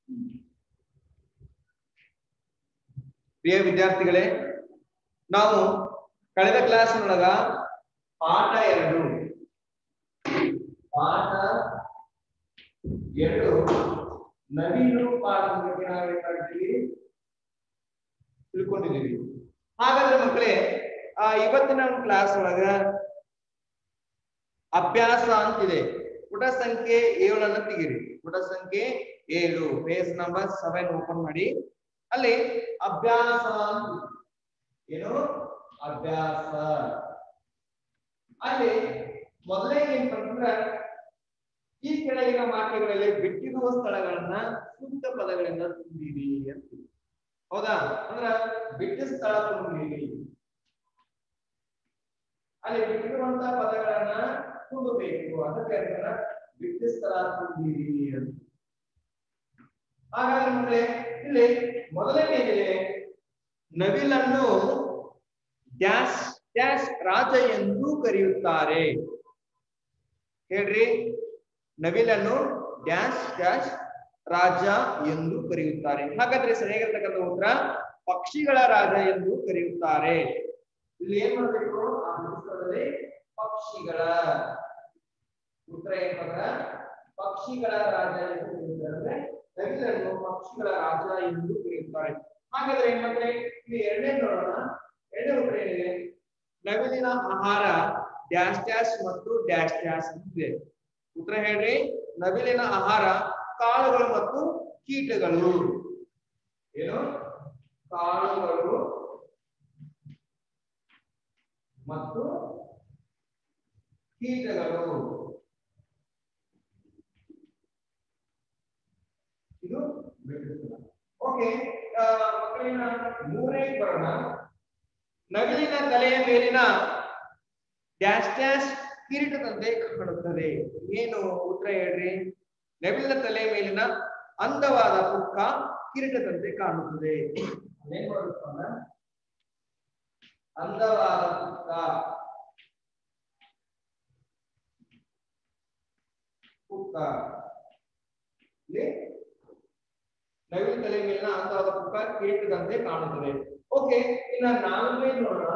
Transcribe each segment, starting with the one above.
ಪ್ರಿಯ ವಿದ್ಯಾರ್ಥಿಗಳೇ ನಾವು ಕಳೆದ ಕ್ಲಾಸ್ನೊಳಗ ಪಾಠ ಎರಡು ಪಾಠ ಎರಡು ನವೀನ ಪಾಠದ ಬಗ್ಗೆ ನಾವು ಏನ್ ಮಾಡಿದ್ದೀವಿ ತಿಳ್ಕೊಂಡಿದ್ದೀವಿ ಹಾಗಾದ್ರೆ ಮಕ್ಕಳೇ ಆ ಇವತ್ತಿನ ಕ್ಲಾಸ್ ಒಳಗ ಅಭ್ಯಾಸ ಅಂತಿದೆ ಪುಟ ಸಂಖ್ಯೆ ಏಳನ್ನ ತೆಗಿರಿ ಪುಟ ಸಂಖ್ಯೆ ಏಳು ಪೇಜ್ ನಂಬರ್ ಸೆವೆನ್ ಓಪನ್ ಮಾಡಿ ಅಲ್ಲಿ ಅಭ್ಯಾಸ ಅಂತ ಏನು ಅಭ್ಯಾಸ ಅಲ್ಲಿ ಮೊದಲೇ ಏನ್ ಬಂದ್ರೆ ಈ ಕೆಳಗಿನ ವಾಕ್ಯಗಳಲ್ಲಿ ಬಿಟ್ಟಿರುವ ಸ್ಥಳಗಳನ್ನ ಸೂಕ್ತ ಪದಗಳಿಂದ ತುಂಬಿರಿ ಅಂತ ಹೌದಾ ಅಂದ್ರ ಬಿಟ್ಟ ಸ್ಥಳ ತುಂಬಿರಿ ಅಲ್ಲಿ ಬಿಟ್ಟಿರುವಂತ ಪದಗಳನ್ನ ತುಂಬಬೇಕು ಅದಕ್ಕೆ ಅಂತಾರ ಬಿಟ್ಟ ಸ್ಥಳ ತುಂಬಿರಿ ಅಂತ ಹಾಗಾದ್ರೆ ಮಕ್ಕಳೇ ಇಲ್ಲಿ ಮೊದಲನೇದಿದೆ ನವಿಲನ್ನು ಡ್ಯಾಶ್ ಡ್ಯಾಶ್ ರಾಜ ಎಂದು ಕರೆಯುತ್ತಾರೆ ಹೇಳ್ರಿ ನವಿಲನ್ನು ಡ್ಯಾಶ್ ಡ್ಯಾಶ್ ರಾಜ ಎಂದು ಕರೆಯುತ್ತಾರೆ ಹಾಗಾದ್ರೆ ಸರಿಯಾಗಿರ್ತಕ್ಕಂಥ ಉತ್ತರ ಪಕ್ಷಿಗಳ ರಾಜ ಎಂದು ಕರೆಯುತ್ತಾರೆ ಇಲ್ಲಿ ಏನ್ ಮಾಡ್ಬೇಕು ಆ ಪುಸ್ತಕದಲ್ಲಿ ಪಕ್ಷಿಗಳ ಉತ್ತರ ಏನಂದ್ರ ಪಕ್ಷಿಗಳ ರಾಜ ಎಂದು ಕರೆಯುತ್ತಾರೆ ಅಂದ್ರೆ ನವಿಲನ್ನು ಪಕ್ಷಿಗಳ ರಾಜ ಎಂದು ಕರೆಯುತ್ತಾರೆ ಹಾಗಾದ್ರೆ ಏನಂದ್ರೆ ಇಲ್ಲಿ ಎರಡನೇ ನೋಡೋಣ ಎರಡನೇ ಉತ್ತರ ಏನಿದೆ ನವಿಲಿನ ಆಹಾರ ಡ್ಯಾಶ್ ಡ್ಯಾಶ್ ಮತ್ತು ಡ್ಯಾಶ್ ಡ್ಯಾಶ್ ಅಂತಿದೆ ಉತ್ತರ ಹೇಳ್ರಿ ನವಿಲಿನ ಆಹಾರ ಕಾಳುಗಳು ಮತ್ತು ಕೀಟಗಳು ಏನು ಕಾಳುಗಳು ಮತ್ತು ಕೀಟಗಳು ಇದು ಓಕೆ ಮಕ್ಕಳಿನ ಮೂರನೇ ಬರೋಣ ನವಿಲಿನ ತಲೆಯ ಮೇಲಿನ ಡ್ಯಾಶ್ ಡ್ಯಾಶ್ ಕಿರೀಟದಂತೆ ಕಾಣುತ್ತದೆ ಏನು ಉತ್ತರ ಹೇಳ್ರಿ ನವಿಲಿನ ತಲೆಯ ಮೇಲಿನ ಅಂದವಾದ ಪುಕ್ಕ ಕಿರೀಟದಂತೆ ಕಾಣುತ್ತದೆ ಅದೇನ್ ಮಾಡುತ್ತಲ್ಲ ಅಂದವಾದ ಪುಕ್ಕ ಪುಕ್ಕ ಇಲ್ಲಿ ನವಿಲಿನ ತಲೆಯ ಮೇಲಿನ ಅಂದವಾದ ಪುಕ್ಕ ಕಿರೀಟದಂತೆ ಕಾಣುತ್ತದೆ ಓಕೆ ಇನ್ನ ನಾಲ್ಕನೇ ನೋಡೋಣ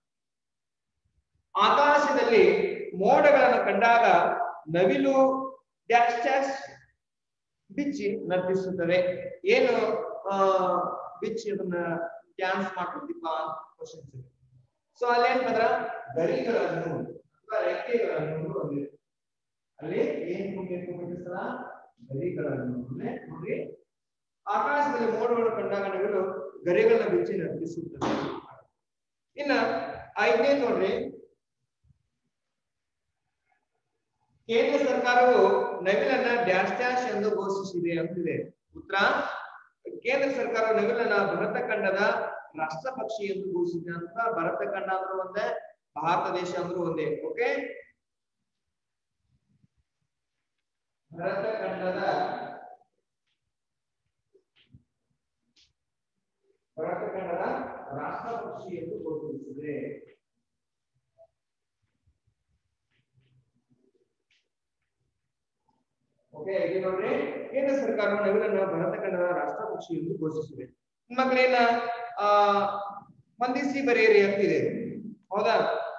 ಆಕಾಶದಲ್ಲಿ ಮೋಡಗಳನ್ನು ಕಂಡಾಗ ನವಿಲು ಡ್ಯಾಶ್ ಡ್ಯಾಶ್ ಬಿಚ್ಚಿ ನರ್ತಿಸುತ್ತದೆ ಏನು ಆ ಬಿಚ್ಚಿ ಅದನ್ನ ಡ್ಯಾನ್ಸ್ ಮಾಡ್ತಿದ್ದೀಪ ಅಂತ ಕ್ವಶನ್ಸ್ ಇದೆ ಸೊ ಅಲ್ಲಿ ಏನಂದ್ರ ಗರಿಗಳನ್ನು ಅಥವಾ ರೆಕ್ಕೆಗಳನ್ನು ಹೊಂದಿದೆ ಅಲ್ಲಿ ಏನ್ ತುಂಬಿರ್ಬೇಕಿರ್ತದ ಗರಿಗಳನ್ನು ಅಂದ್ರೆ ನೋಡ್ರಿ ಆಕಾಶದಲ್ಲಿ ಮೋಡಗಳು ಕಂಡಾಗ ನವಿಲು ಗರಿಗಳನ್ನ ಬಿಚ್ಚಿ ನರ್ತಿಸುತ್ತದೆ ಇನ್ನ ಐದನೇ ನೋಡ್ರಿ ಕೇಂದ್ರ ಸರ್ಕಾರವು ನವಿಲನ್ನ ಡ್ಯಾಶ್ ಡ್ಯಾಶ್ ಎಂದು ಘೋಷಿಸಿದೆ ಅಂತಿದೆ ಉತ್ತರ ಕೇಂದ್ರ ಸರ್ಕಾರ ನವಿಲನ್ನ ಭರತ ಖಂಡದ ರಾಷ್ಟ್ರ ಪಕ್ಷಿ ಎಂದು ಘೋಷಿಸಿದೆ ಅಂತ ಭರತ ಖಂಡ ಅಂದ್ರೂ ಒಂದೇ ಭಾರತ ದೇಶ ಅಂದ್ರೂ ಒಂದೇ ಓಕೆ ಭರತ ಖಂಡದ ಭರತ ಖಂಡದ ರಾಷ್ಟ್ರ ಪಕ್ಷಿ ಎಂದು ಘೋಷಿಸಿದೆ ಓಕೆ ಇಲ್ಲಿ ನೋಡ್ರಿ ಕೇಂದ್ರ ಸರ್ಕಾರವು ನವಿಲನ್ನ ಭಾರತ ಖಂಡದ ರಾಷ್ಟ್ರ ಪಕ್ಷಿ ಎಂದು ಘೋಷಿಸಿದೆ ಮಕ್ಕಳೇನ ಆ ಹೊಂದಿಸಿ ಬರೆಯಿರಿ ಅಂತಿದೆ ಹೌದಾ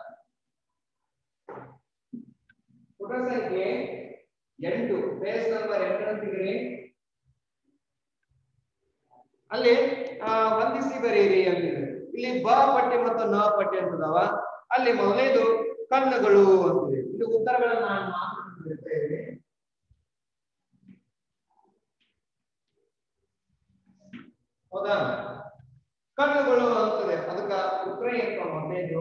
ಪುಟ ಸಂಖ್ಯೆ ಎಂಟು ಪೇಜ್ ನಂಬರ್ ಎಂಟನ್ನು ತೆಗಿರಿ ಅಲ್ಲಿ ಆ ಹೊಂದಿಸಿ ಬರೆಯಿರಿ ಅಂತಿದೆ ಇಲ್ಲಿ ಬ ಪಟ್ಟಿ ಮತ್ತು ನ ಪಟ್ಟಿ ಅಂತದವ ಅಲ್ಲಿ ಮೊದಲನೇದು ಕಣ್ಣುಗಳು ಅಂತಿದೆ ಇಲ್ಲಿ ಉತ್ತರಗಳನ್ನ ನಾನು ಮಾತ್ರ ಹೇಳ್ತೇವೆ ಹೌದಾ ಕಣ್ಣುಗಳು ಅಂತದೆ ಅದಕ್ಕ ಉತ್ತರ ಏನಪ್ಪ ಮೊದಲನೇದು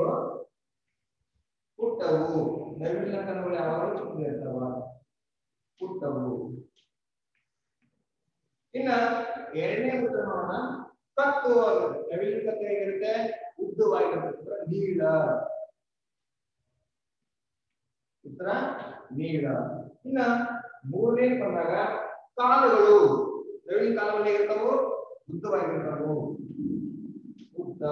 ಪುಟ್ಟವು ನವಿಲಿನ ಕಣ್ಣುಗಳು ಯಾವಾಗ ಚಿಕ್ಕದು ಇರ್ತಾವ ಪುಟ್ಟವು ಇನ್ನ ಎರಡನೇ ಉತ್ತರ ನೋಡೋಣ ಕತ್ತು ನವಿಲಿನ ಕತ್ತು ಹೇಗಿರುತ್ತೆ ಉದ್ದವಾಗಿರುತ್ತೆ ನೀಳ ಉತ್ತರ ನೀಳ ಇನ್ನ ಮೂರನೇ ಬಂದಾಗ ಕಾಲುಗಳು ನವಿಲಿನ ಕಾಲುಗಳು ಹೇಗಿರ್ತಾವು ಉದ್ದವಾಗಿರ್ತಾವು ಉದ್ದ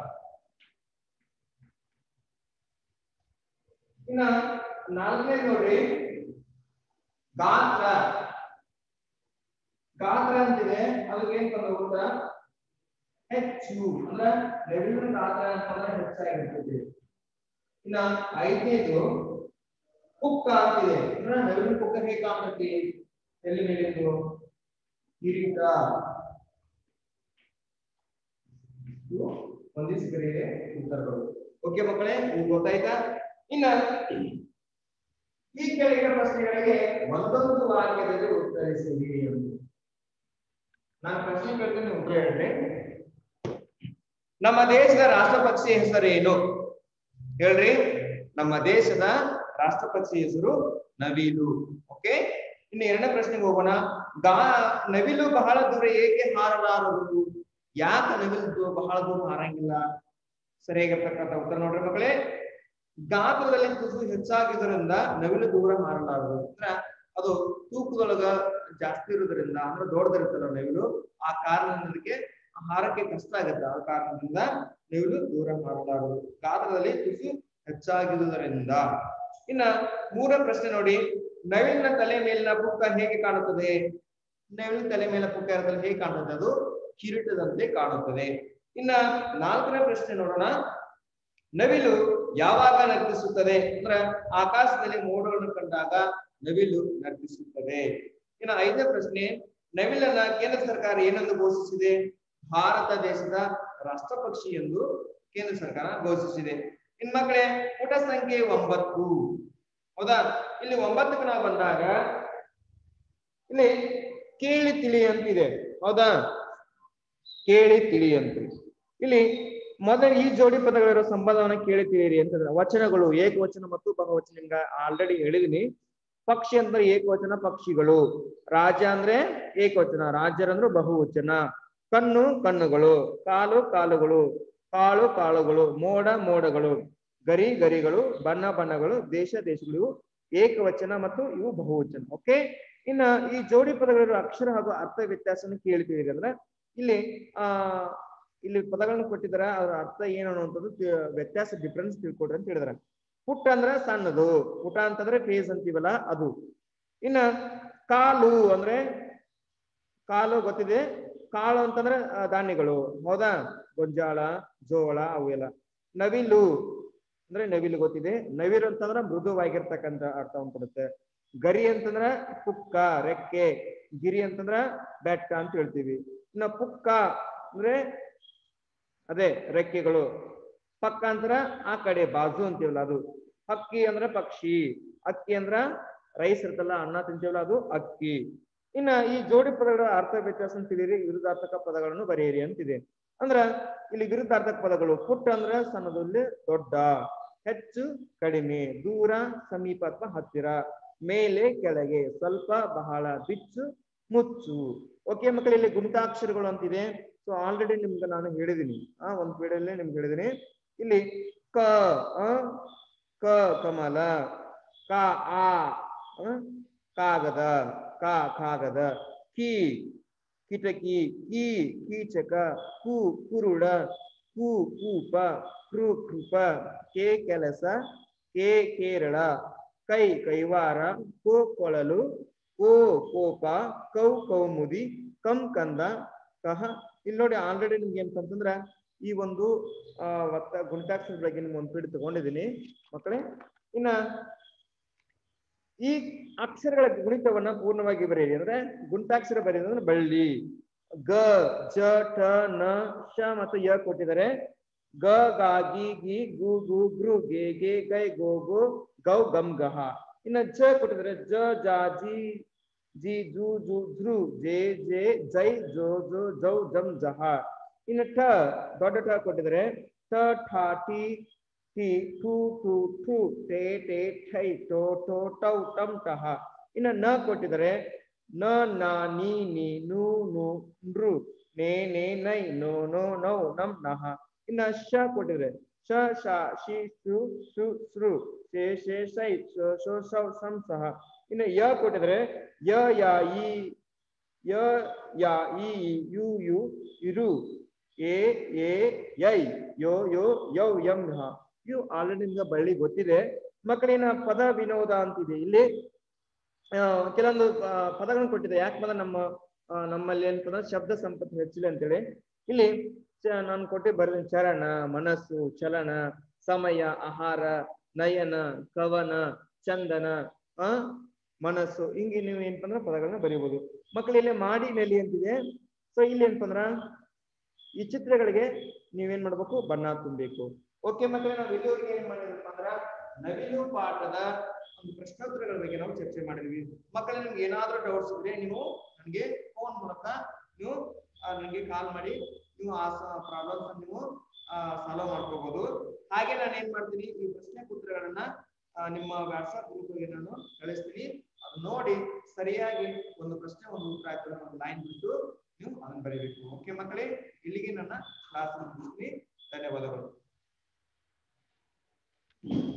ಇನ್ನ ನಾಲ್ಕನೇ ನೋಡ್ರಿ ಗಾತ್ರ ಗಾತ್ರ ಅಂತಿದೆ ಅದಕ್ಕೆ ಏನ್ ಬಂದ ಉತ್ತರ ಹೆಚ್ಚು ಅಂದ್ರೆ ನವಿಲಿನ ಗಾತ್ರ ಅಂತಂದ್ರೆ ಹೆಚ್ಚಾಗಿರ್ತದೆ ಇನ್ನ ಐದನೇದು ಪುಕ್ಕ ಅಂತಿದೆ ಅಂದ್ರೆ ನವಿಲಿನ ಪುಕ್ಕ ಹೇಗೆ ಕಾಣ್ತೈತಿ ಎಲ್ಲಿ ಮೇಲಿದ್ದು ಕಿರೀಟ ಇವು ಹೊಂದಿಸಿದರೆ ಉತ್ತರಗಳು ಓಕೆ ಮಕ್ಕಳೇ ನಿಮ್ಗೆ ಗೊತ್ತಾಯ್ತಾ ಇನ್ನ ಈ ಕೆಳಗಿನ ಪ್ರಶ್ನೆಗಳಿಗೆ ಒಂದೊಂದು ವಾಕ್ಯದಲ್ಲಿ ಉತ್ತರಿಸಿರಿ ಎಂದು ನಾನು ಪ್ರಶ್ನೆ ಕೇಳ್ತೀನಿ ಉತ್ತರ ಹೇಳ್ರಿ ನಮ್ಮ ದೇಶದ ರಾಷ್ಟ್ರ ಪಕ್ಷಿ ಹೆಸರೇನು ಹೇಳ್ರಿ ನಮ್ಮ ದೇಶದ ರಾಷ್ಟ್ರ ಪಕ್ಷಿ ಹೆಸರು ನವಿಲು ಓಕೆ ಇನ್ನು ಎರಡನೇ ಪ್ರಶ್ನೆಗೆ ಹೋಗೋಣ ಗಾ ನವಿಲು ಬಹಳ ದೂರ ಏಕೆ ಹಾರಲಾರದು ಯಾಕೆ ನವಿಲು ದೂ- ಬಹಳ ದೂರ ಹಾರಂಗಿಲ್ಲ ಸರಿಯಾಗಿರ್ತಕ್ಕಂಥ ಉತ್ತರ ನೋಡ್ರಿ ಮಕ್ಕಳೇ ಗಾತ್ರದಲ್ಲಿ ತುಸು ಹೆಚ್ಚಾಗಿದ್ದರಿಂದ ನವಿಲು ದೂರ ಹಾರಲಾರದು ಅಂದ್ರ ಅದು ತೂಕದೊಳಗ ಜಾಸ್ತಿ ಇರೋದ್ರಿಂದ ಅಂದ್ರೆ ದೊಡ್ಡದಿರುತ್ತಲ್ಲ ನವಿಲು ಆ ಕಾರಣಕ್ಕೆ ಹಾರಕ್ಕೆ ಕಷ್ಟ ಆಗುತ್ತೆ ಆ ಕಾರಣದಿಂದ ನವಿಲು ದೂರ ಹಾರಲಾರದು ಗಾತ್ರದಲ್ಲಿ ತುಸು ಹೆಚ್ಚಾಗಿರುವುದರಿಂದ ಇನ್ನ ಮೂರನೇ ಪ್ರಶ್ನೆ ನೋಡಿ ನವಿಲಿನ ತಲೆ ಮೇಲಿನ ಪುಕ್ಕ ಹೇಗೆ ಕಾಣುತ್ತದೆ ನವಿಲಿನ ತಲೆ ಮೇಲಿನ ಪುಕ್ಕ ಇರೋದ್ರಲ್ಲಿ ಹೇಗೆ ಕಾಣುತ್ತದೆ ಅದು ಕಿರೀಟದಂತೆ ಕಾಣುತ್ತದೆ ಇನ್ನ ನಾಲ್ಕನೇ ಪ್ರಶ್ನೆ ನೋಡೋಣ ನವಿಲು ಯಾವಾಗ ನರ್ತಿಸುತ್ತದೆ ಅಂದ್ರ ಆಕಾಶದಲ್ಲಿ ಮೋಡಗಳನ್ನು ಕಂಡಾಗ ನವಿಲು ನರ್ತಿಸುತ್ತದೆ ಇನ್ನು ಐದನೇ ಪ್ರಶ್ನೆ ನವಿಲನ್ನ ಕೇಂದ್ರ ಸರ್ಕಾರ ಏನೆಂದು ಘೋಷಿಸಿದೆ ಭಾರತ ದೇಶದ ರಾಷ್ಟ್ರ ಪಕ್ಷಿ ಎಂದು ಕೇಂದ್ರ ಸರ್ಕಾರ ಘೋಷಿಸಿದೆ ಇನ್ ಮಕ್ಕಳೇ ಪುಟ ಸಂಖ್ಯೆ ಒಂಬತ್ತು ಹೌದಾ ಇಲ್ಲಿ ಒಂಬತ್ತಕ್ಕೆ ನಾವು ಬಂದಾಗ ಇಲ್ಲಿ ಕೇಳಿ ತಿಳಿ ಅಂತಿದೆ ಹೌದಾ ಕೇಳಿ ತಿಳಿ ಅಂತ ಇಲ್ಲಿ ಮೊದಲ ಈ ಜೋಡಿ ಪದಗಳಿರೋ ಸಂಬಂಧವನ್ನ ಕೇಳಿ ತಿಳಿಯಿರಿ ಅಂತಂದ್ರೆ ವಚನಗಳು ಏಕವಚನ ಮತ್ತು ಬಹುವಚನ ನಿಮ್ಗೆ ಆಲ್ರೆಡಿ ಹೇಳಿದೀನಿ ಪಕ್ಷಿ ಅಂದ್ರೆ ಏಕವಚನ ಪಕ್ಷಿಗಳು ರಾಜ ಅಂದ್ರೆ ಏಕವಚನ ರಾಜ್ಯರಂದ್ರೆ ಬಹುವಚನ ಕಣ್ಣು ಕಣ್ಣುಗಳು ಕಾಲು ಕಾಲುಗಳು ಕಾಳು ಕಾಳುಗಳು ಮೋಡ ಮೋಡಗಳು ಗರಿ ಗರಿಗಳು ಬಣ್ಣ ಬಣ್ಣಗಳು ದೇಶ ದೇಶಗಳು ಇವು ಏಕವಚನ ಮತ್ತು ಇವು ಬಹುವಚನ ಓಕೆ ಇನ್ನ ಈ ಜೋಡಿ ಪದಗಳಿರೋ ಅಕ್ಷರ ಹಾಗೂ ಅರ್ಥ ವ್ಯತ್ಯಾಸವನ್ನು ಕೇಳ್ತೀವಿ ಅಂದ್ರೆ ಇಲ್ಲಿ ಆ ಇಲ್ಲಿ ಪದಗಳನ್ನು ಕೊಟ್ಟಿದ್ದಾರೆ ಅದರ ಅರ್ಥ ಏನು ಅನ್ನುವಂಥದ್ದು ತಿ- ವ್ಯತ್ಯಾಸ ಡಿಫ್ರೆನ್ಸ್ ತಿಳ್ಕೊಡ್ರಿ ಅಂತ ಹೇಳಿದಾರೆ ಪುಟ್ಟ ಅಂದ್ರೆ ಸಣ್ಣದು ಪುಟ ಅಂತಂದ್ರೆ ಫೇಸ್ ಅಂತೀವಲ್ಲ ಅದು ಇನ್ನ ಕಾಲು ಅಂದ್ರೆ ಕಾಲು ಗೊತ್ತಿದೆ ಕಾಳು ಅಂತಂದ್ರೆ ಆ, ಧಾನ್ಯಗಳು ಹೌದಾ ಗೊಂಜಾಳ ಜೋಳ ಅವು ಎಲ್ಲ ನವಿಲು ಅಂದ್ರೆ ನವಿಲು ಗೊತ್ತಿದೆ ನವಿಲು ಅಂತಂದ್ರೆ ಮೃದುವಾಗಿರ್ತಕ್ಕಂಥ ಅರ್ಥ ಕೊಡುತ್ತೆ ಗರಿ ಅಂತಂದ್ರ ಪುಕ್ಕ ರೆಕ್ಕೆ ಗಿರಿ ಅಂತಂದ್ರ ಬೆಟ್ಟ ಅಂತ ಹೇಳ್ತೀವಿ ಇನ್ನ ಪುಕ್ಕ ಅಂದ್ರೆ ಅದೇ ರೆಕ್ಕೆಗಳು ಪಕ್ಕ ಅಂದ್ರ ಆ ಕಡೆ ಬಾಜು ಅಂತೀವಲ್ಲ ಅದು ಹಕ್ಕಿ ಅಂದ್ರ ಪಕ್ಷಿ ಅಕ್ಕಿ ಅಂದ್ರ ರೈಸ್ ಇರ್ತಲ್ಲ ಅನ್ನ ತಿಂತೀವಲ್ಲ ಅದು ಅಕ್ಕಿ ಇನ್ನ ಈ ಜೋಡಿ ಪದಗಳ ಅರ್ಥ ವ್ಯತ್ಯಾಸ ತಿಳಿಯಿರಿ ವಿರುದ್ಧಾರ್ಥಕ ಪದಗಳನ್ನು ಬರೆಯಿರಿ ಅಂತಿದೆ ಅಂದ್ರ ಇಲ್ಲಿ ವಿರುದ್ಧಾರ್ಥಕ ಪದಗಳು ಪುಟ್ಟ ಅಂದ್ರ ಸಣ್ಣದಲ್ಲಿ ದೊಡ್ಡ ಹೆಚ್ಚು ಕಡಿಮೆ ದೂರ ಸಮೀಪ ಅಥವಾ ಹತ್ತಿರ ಮೇಲೆ ಕೆಳಗೆ ಸ್ವಲ್ಪ ಬಹಳ ಬಿಚ್ಚು ಮುಚ್ಚು ಓಕೆ ಮಕ್ಕಳು ಇಲ್ಲಿ ಗುಣಿತಾಕ್ಷರಗಳು ಅಂತಿದೆ ಸೊ ಆಲ್ರೆಡಿ ನಿಮ್ಗೆ ನಾನು ಹೇಳಿದೀನಿ ಆ ಒಂದ್ ವಿಡಿಯೋಲ್ಲೇ ನಿಮ್ಗೆ ಹೇಳಿದೀನಿ ಇಲ್ಲಿ ಕ ಆ, ಕ ಕಮಲ ಕ ಆ ಆ, ಕಾಗದ ಕ ಕಾಗದ ಕಿ ಕಿಟಕಿ ಕಿ ಕೀಚಕ ಕು ಕುರುಡ ಕು ಕೂಪ ಕೃ ಕೃಪ ಕೆ ಕೆಲಸ ಕೆ ಕೇರಳ ಕೈ ಕೈವಾರ ಕೋ ಕೊಳಲು ಕೋ ಕೋಪ ಕೌ ಕೌಮುದಿ ಕಂ ಕಂದ ಕಹ ಇಲ್ಲಿ ನೋಡಿ ಆಲ್ರೆಡಿ ನಿಮ್ಗೆ ಏನಂತಂದ್ರ ಈ ಒಂದು ಆ ಒತ್ತ ಗುಣಿತಾಕ್ಷರ ಬಗ್ಗೆ ನಿಮ್ಗೆ ಒಂದು ಪೀಡ್ ತಗೊಂಡಿದ್ದೀನಿ ಮಕ್ಕಳೇ ಇನ್ನ ಈ ಅಕ್ಷರಗಳ ಗುಣಿತವನ್ನ ಪೂರ್ಣವಾಗಿ ಬರೆಯಿರಿ ಅಂದ್ರೆ ಗುಣಿತಾಕ್ಷರ ಬರೆಯೋದು ಅಂದ್ರೆ ಬಳ್ಳಿ ಗ ಜ ಠ ನ ಶ ಮತ್ತು ಯ ಕೊಟ್ಟಿದ್ದಾರೆ ಗ ಗ ಗಿ ಗಿ ಗು ಗು ಗೃ ಗೆ ಗೆ ಗೈ ಗೋ ಗೋ ಗೌ ಗಮ್ ಗಹ ಇನ್ನ ಜ ಕೊಟ್ಟಿದ್ದಾರೆ ಜ ಜಾ ಜಿ ಜಿ ಜು ಜು ಧ್ರು ಜೆ ಜೆ ಜೈ ಜೋ ಜೋ ಜೌ ಜಂ ಜಹ ಇನ್ನು ಠ ದೊಡ್ಡ ಠ ಕೊಟ್ಟಿದ್ದಾರೆ ಠ ಠ ಟಿ ಟಿ ಟು ಟು ಟು ಟೇ ಟೇ ಠೈ ಟೋ ಟೋ ಟೌ ಟಂ ಟಹ ಇನ್ನು ನ ಕೊಟ್ಟಿದ್ದಾರೆ ನ ನ ನೀ ನೀ ನು ನು ನೃ ನೇ ನೇ ನೈ ನೋ ನೋ ನೌ ನಂ ನಹ ಇನ್ನ ಶ ಕೊಟ್ಟಿದ್ದಾರೆ ಶ ಶ ಶಿ ಶು ಶು ಸೃ ಶೇ ಶೇ ಶೈ ಶೋ ಶೋ ಶೌ ಸಂ ಸಹ ಇನ್ನು ಯ ಕೊಟ್ಟಿದ್ದಾರೆ ಯ ಯ ಈ ಯ ಯ ಈ ಯು ಯು ಇರು ಎ ಎ ಯೈ ಯೋ ಯೋ ಯೌ ಯಂ ಹ ಇವು ಆಲ್ರೆಡಿ ನಿಮ್ಗೆ ಬಳ್ಳಿ ಗೊತ್ತಿದೆ ಮಕ್ಕಳಿನ ಪದ ವಿನೋದ ಅಂತಿದೆ ಇಲ್ಲಿ ಆ, ಕೆಲವೊಂದು ಆ, ಪದಗಳನ್ನು ಕೊಟ್ಟಿದೆ ಯಾಕೆ ಬಂದ್ರೆ ನಮ್ಮ ಆ, ನಮ್ಮಲ್ಲಿ ಏನಂತಂದ್ರೆ ಶಬ್ದ ಸಂಪತ್ತು ಹೆಚ್ಚಿಲ್ಲ ಅಂತೇಳಿ ಇಲ್ಲಿ ಚ- ನಾನು ಕೊಟ್ಟೆ ಬರೆದ ಚರಣ ಮನಸ್ಸು ಚಲನ ಸಮಯ ಆಹಾರ ನಯನ ಕವನ ಚಂದನ ಆ ಮನಸ್ಸು ಹಿಂಗೆ ನೀವು ಏನಪ್ಪ ಅಂದ್ರೆ ಪದಗಳನ್ನ ಬರೀಬಹುದು ಮಕ್ಕಳು ಇಲ್ಲಿ ಮಾಡಿ ನೆಲಿ ಅಂತಿದೆ ಸೊ ಇಲ್ಲಿ ಏನಪ್ಪ ಅಂದ್ರ ಈ ಚಿತ್ರಗಳಿಗೆ ನೀವೇನ್ ಮಾಡ್ಬೇಕು ಬಣ್ಣ ತುಂಬಬೇಕು ಓಕೆ ಮಕ್ಕಳೇ ನಾವು ಇಲ್ಲಿವರೆಗೆ ಏನ್ ಮಾಡಿದ್ರಪ್ಪ ಅಂದ್ರ ನವಿಲು ಪಾಠದ ಒಂದು ಪ್ರಶ್ನೋತ್ತರಗಳ ಬಗ್ಗೆ ನಾವು ಚರ್ಚೆ ಮಾಡಿದ್ವಿ ಮಕ್ಕಳೇ ನಿಮ್ಗೆ ಏನಾದ್ರೂ ಡೌಟ್ಸ್ ಇದ್ರೆ ನೀವು ನನಗೆ ಫೋನ್ ಮೂಲಕ ನೀವು ಆ, ನನಗೆ ಕಾಲ್ ಮಾಡಿ ನೀವು ಆ ಪ್ರಾಬ್ಲಮ್ಸ್ ನೀವು ಸಾಲ್ವ್ ಮಾಡ್ಕೋಬಹುದು ಹಾಗೆ ನಾನು ಏನ್ ಮಾಡ್ತೀನಿ ಈ ಪ್ರಶ್ನೆ ಉತ್ತರಗಳನ್ನ ಆ, ನಿಮ್ಮ ವಾಟ್ಸ್ಆಪ್ ಗ್ರೂಪ್ಗೆ ನಾನು ಕಳಿಸ್ತೀನಿ ಅದು ನೋಡಿ ಸರಿಯಾಗಿ ಒಂದು ಪ್ರಶ್ನೆ ಒಂದು ಉತ್ತರ ಆಯ್ತು ಒಂದು ಲೈನ್ ಬಿಟ್ಟು ನೀವು ಅದನ್ನ ಬರೀಬೇಕು ಓಕೆ ಮಕ್ಕಳೇ ಇಲ್ಲಿಗೆ ನನ್ನ ಕ್ಲಾಸ್ ಮುಗಿಸ್ತೀನಿ ಧನ್ಯವಾದಗಳು